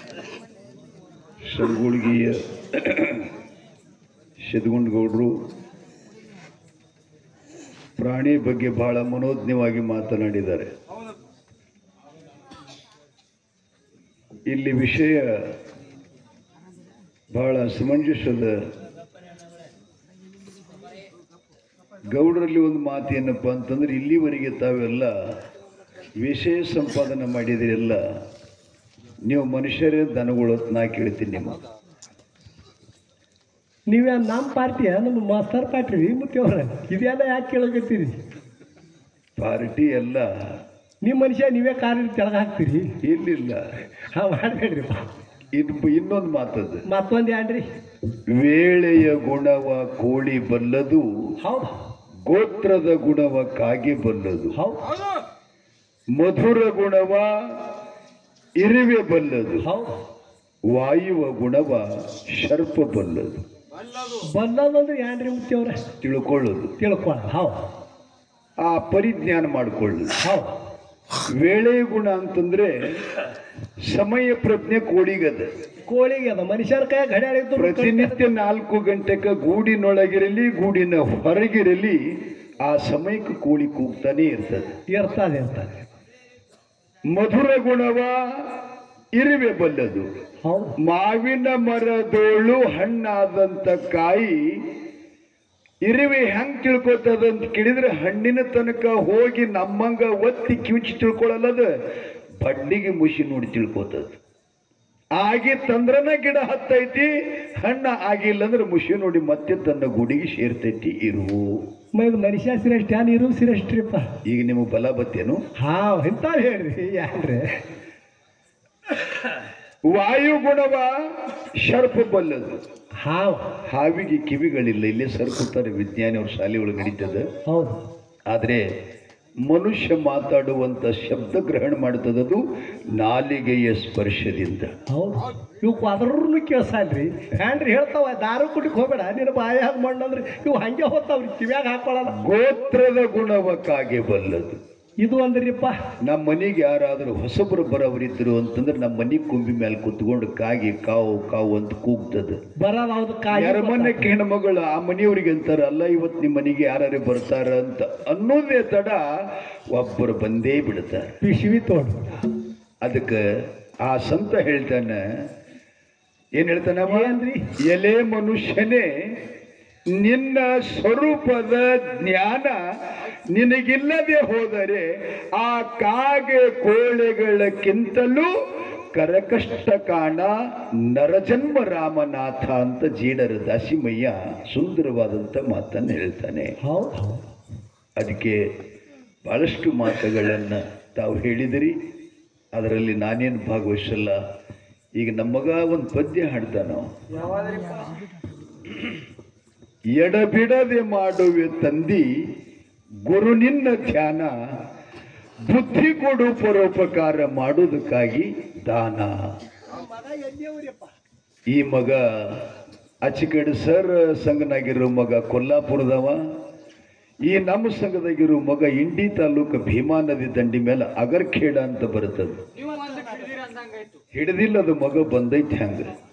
ಸಂಗೊಳ್ಗಿಯ ಸಿದ್ಧಗೊಂಡಗೌಡರು ಪ್ರಾಣಿ ಬಗ್ಗೆ ಬಹಳ ಮನೋಜ್ಞವಾಗಿ ಮಾತನಾಡಿದ್ದಾರೆ ಇಲ್ಲಿ ವಿಷಯ ಬಹಳ ಸಮಂಜಸದ ಗೌಡರಲ್ಲಿ ಒಂದು ಮಾತು ಏನಪ್ಪ ಅಂತಂದ್ರೆ ಇಲ್ಲಿವರೆಗೆ ತಾವೆಲ್ಲ ವಿಷಯ ಸಂಪಾದನೆ ಮಾಡಿದಿರೆಲ್ಲ ನೀವು ಮನುಷ್ಯರೇ ದನಗಳು ಅಂತ ನಾ ಕೇಳ್ತೀನಿ ನಿಮ್ಮ ನೀವೇ ನಮ್ಮ ಪಾರ್ಟಿಯ ನಮ್ಮ ಮಾಸ್ತರ್ ಪಾರ್ಟಿ ಮುತ್ತೆವ್ರ ಇದೆಲ್ಲ ಯಾಕೆ ಕೇಳಕತ್ತೀರಿ ಪಾರ್ಟಿ ಎಲ್ಲ ನಿಮ್ಮ ಮನುಷ್ಯ ನೀವೇ ಕಾರಿನ ಕೆಳಗೆ ಹಾಕ್ತೀರಿ ಇಲ್ಲಿಲ್ಲ ಹಾಂ ಮಾಡಬೇಡ್ರಿ ಇನ್ನು ಇನ್ನೊಂದು ಮಾತದು ಮತ್ತೊಂದು ಏನ್ರಿ ವೇಳೆಯ ಗುಣವ ಕೋಳಿ ಬಲ್ಲದು ಹೌದು ಗೋತ್ರದ ಗುಣವ ಕಾಗೆ ಬಲ್ಲದು ಹೌದು ಮಧುರ ಗುಣವ ಇರುವೆ ಬಲ್ಲದು ಹೌದು ವಾಯುವ ಗುಣವ ಶರ್ಪ ಬಲ್ಲದು ಬಂದದಂದ್ರೆ ಏನ್ರಿ ಮುತ್ತೆವ್ರ ತಿಳ್ಕೊಳ್ಳೋದು ತಿಳ್ಕೊಳ್ಳ ಹೌದು ಆ ಪರಿಜ್ಞಾನ ಮಾಡಿಕೊಳ್ಳೋದು ಹೌದು ವೇಳೆ ಗುಣ ಅಂತಂದ್ರೆ ಸಮಯ ಪ್ರಜ್ಞೆ ಕೋಳಿಗದ ಕೋಳಿಗೆ ಅದ ಮನುಷ್ಯನ ಕೈ ಗಡಿಯಾಡಿದ್ದು ಪ್ರತಿನಿತ್ಯ ನಾಲ್ಕು ಗಂಟೆಗೆ ಗೂಡಿನೊಳಗಿರಲಿ ಗೂಡಿನ ಹೊರಗಿರಲಿ ಆ ಸಮಯಕ್ಕೆ ಕೋಳಿ ಕೂಗ್ತಾನೆ ಇರ್ತದೆ ಇರ್ತದೆ ಇರ್ತದೆ ಮಧುರ ಗುಣವ ಇರುವೆ ಬಲ್ಲದು ಹೌದು ಮಾವಿನ ಮರದೋಳು ಹಣ್ಣಾದಂತ ಕಾಯಿ ಇರುವೆ ಹೆಂಗ್ ತಿಳ್ಕೊತದ ಅಂತ ಕೇಳಿದ್ರೆ ಹಣ್ಣಿನ ತನಕ ಹೋಗಿ ನಮ್ಮಂಗ ಒತ್ತಿ ಕಿವಿಚಿ ತಿಳ್ಕೊಳ್ಳಲ್ಲದ ಬಡ್ಡಿಗೆ ಮುಷಿ ನೋಡಿ ತಿಳ್ಕೊತದ ಆಗಿತ್ತಂದ್ರನ ಗಿಡ ಹತ್ತೈತಿ ಹಣ್ಣ ಆಗಿಲ್ಲ ಅಂದ್ರೆ ಮುಷಿ ನೋಡಿ ಮತ್ತೆ ತನ್ನ ಗುಡಿಗೆ ಸೇರ್ತೈತಿ ಇರುವು ಮ ಇದು ಮನುಷ್ಯ ಶ್ರೇಷ್ಠ ನೀರು ಶ್ರೇಷ್ಠರಿಪ್ಪ ಈಗ ನಿಮಗೆ ಬಲ ಬತ್ತೇನು ಹಾಂ ಇಂಥ ಹೇಳ್ರಿ ಏನ್ರಿ ವಾಯು ಗುಣವ ಶರ್ಪ ಬಲ್ಲದು ಹಾಂ ಹಾವಿಗೆ ಕಿವಿಗಳಿಲ್ಲ ಇಲ್ಲೇ ಸರ್ಕುತ್ತಾರೆ ವಿಜ್ಞಾನಿ ಅವ್ರ ಶಾಲೆ ಒಳಗೆ ನಡೀತದ ಹೌದು ಆದರೆ ಮನುಷ್ಯ ಮಾತಾಡುವಂಥ ಶಬ್ದ ಗ್ರಹಣ ಮಾಡ್ತದದು ನಾಲಿಗೆಯ ಸ್ಪರ್ಶದಿಂದ ಹೌದು ಇವು ಅದ್ರೂ ಕೇಳ್ಸಲ್ರಿ ಹ್ಯಾಂಡ್ರಿ ಹೇಳ್ತಾವ ದಾರು ಕುಟಿಗೆ ಹೋಗ್ಬೇಡ ನಿನ್ನ ಬಾಯಾಗ ಮಣ್ಣಂದ್ರೆ ಇವು ಹಂಗೆ ಹೋಗ್ತಾವ್ರಿ ಕಿವ್ಯಾಗ ಹಾಕೊಳ್ಳಲ್ಲ ಗೋತ್ರದ ಗುಣವ ಕಾಗೆ ಬಲ್ಲದು ಇದು ಅಂದ್ರಿಪ್ಪ ನಮ್ಮ ಮನೆಗೆ ಯಾರಾದರೂ ಹೊಸಬರು ಬರೋವರಿದ್ರು ಅಂತಂದ್ರೆ ನಮ್ಮ ಮನೆ ಕುಂಬಿ ಮೇಲೆ ಕುತ್ಕೊಂಡು ಕಾಗಿ ಕಾವು ಕಾವು ಅಂತ ಕೂಗ್ತದ ಬರೋದು ಹೌದು ಕಾಯಿ ಯಾರಮನ್ನಕ್ಕೆ ಹೆಣ್ಮಗಳು ಆ ಮನೆಯವ್ರಿಗೆ ಅಂತಾರ ಅಲ್ಲ ಇವತ್ತು ನಿಮ್ಮ ಮನೆಗೆ ಯಾರು ಬರ್ತಾರ ಅಂತ ಅನ್ನೋದೇ ತಡ ಒಬ್ಬರು ಬಂದೇ ಬಿಡ್ತಾರೆ ಪಿಶವಿ ತೋಡು ಅದಕ್ಕೆ ಆ ಸಂತ ಹೇಳ್ತಾನೆ ಏನ್ ಹೇಳ್ತಾನವ ಏನ್ರಿ? ಎಲೆ ಮನುಷ್ಯನೇ ನಿನ್ನ ಸ್ವರೂಪದ ಜ್ಞಾನ ನಿನಗಿಲ್ಲದೆ ಹೋದರೆ ಆ ಕಾಗೆ ಕೋಳೆಗಳಕ್ಕಿಂತಲೂ ಕರಕಷ್ಟ ಕಾಣ ನರಜನ್ಮ ರಾಮನಾಥ ಅಂತ ಜೀಡರ ದಾಸಿಮಯ್ಯ ಸುಂದರವಾದಂಥ ಮಾತನ್ನು ಹೇಳ್ತಾನೆ ಹೌದು ಹೌದು ಅದಕ್ಕೆ ಭಾಳಷ್ಟು ಮಾತುಗಳನ್ನು ತಾವು ಹೇಳಿದಿರಿ ಅದರಲ್ಲಿ ನಾನೇನು ಭಾಗವಹಿಸಲ್ಲ ಈಗ ನಮ್ಮಗ ಒಂದು ಪದ್ಯ ಹಾಡ್ತಾನ ಎಡಬಿಡದೆ ಮಾಡುವೆ ತಂದಿ ಗುರು ನಿನ್ನ ಧ್ಯಾನ ಬುದ್ಧಿ ಕೊಡು ಪರೋಪಕಾರ ಮಾಡುವುದಕ್ಕಾಗಿ ದಾನ ಈ ಮಗ ಅಚ್ಚಕಡೆ ಸರ್ ಸಂಘನಾಗಿರೋ ಮಗ ಕೊಲ್ಲಾಪುರದವ ಈ ನಮ್ಮ ಸಂಘದಾಗಿರೋ ಮಗ ಇಂಡಿ ತಾಲೂಕು ಭೀಮಾ ನದಿ ದಂಡಿ ಮೇಲೆ ಅಗರ್ಖೇಡ ಅಂತ ಬರ್ತದೆ ಹಿಡ್ದಿಲ್ಲ ಅದು ಮಗ ಬಂದೈತೆ ಹಂಗ